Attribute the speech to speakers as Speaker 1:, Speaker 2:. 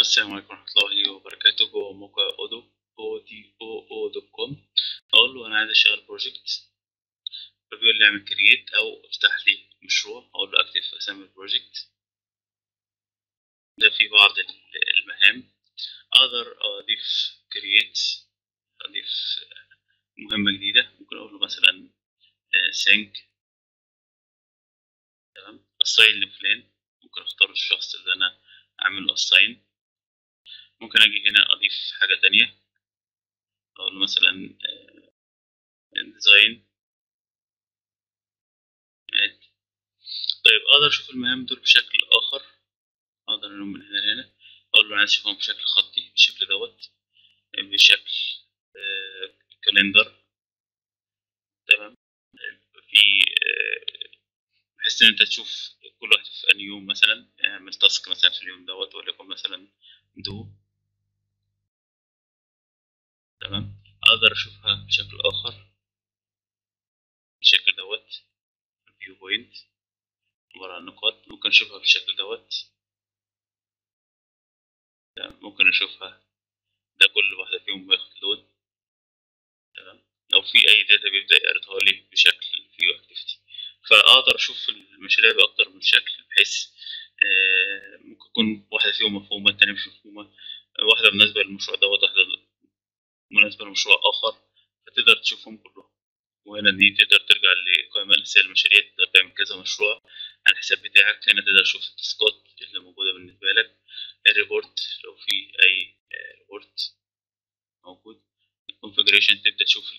Speaker 1: السلام عليكم ورحمة الله وبركاته جوه موقع اودو او دي او او دوت كوم اقول له انا عايز اشتغل بروجكت فبيقول لي اعمل كرييت او افتح لي مشروع اقول له اكتب اسامي البروجكت ده في بعض ال- المهام اقدر اضيف كرييت اضيف مهمة جديدة ممكن اقول له مثلا سينك تمام assign لفلان ممكن اختار الشخص اللي انا اعمل له assign ممكن اجي هنا اضيف حاجة تانية اقول له مثلا ديزاين طيب اقدر اشوف المهام دول بشكل اخر اقدر انهم من هنا لهنا اقول له انا عايز اشوفهم بشكل خطي بالشكل دوت بشكل كالندر تمام في بحيث ان انت تشوف كل واحد في انهي يوم مثلا اعمل تاسك مثلا في اليوم دوت وليكن مثلا دو تمام اقدر اشوفها بشكل اخر بالشكل دوت فيو بوينت عبارة عن نقاط ممكن اشوفها بالشكل دوت ممكن اشوفها ده كل واحدة فيهم بياخد لون تمام لو في اي داتا بيبدأ يعرضها لي بشكل فيو اكتيفيتي فاقدر اشوف المشاريع باكتر من شكل بحيث آه ممكن تكون واحدة فيهم مفهومة التانية مش مفهومة واحدة مناسبة للمشروع دوت واحدة مناسبة لمشروع آخر فتقدر تشوفهم كلهم وهنا دي تقدر ترجع لقائمة الأساسية للمشاريع تقدر تعمل كذا مشروع على الحساب بتاعك هنا تقدر تشوف التاسكات اللي موجودة بالنسبة لك الريبورت لو في أي ريبورت موجود الكونفجريشن تبدأ تشوف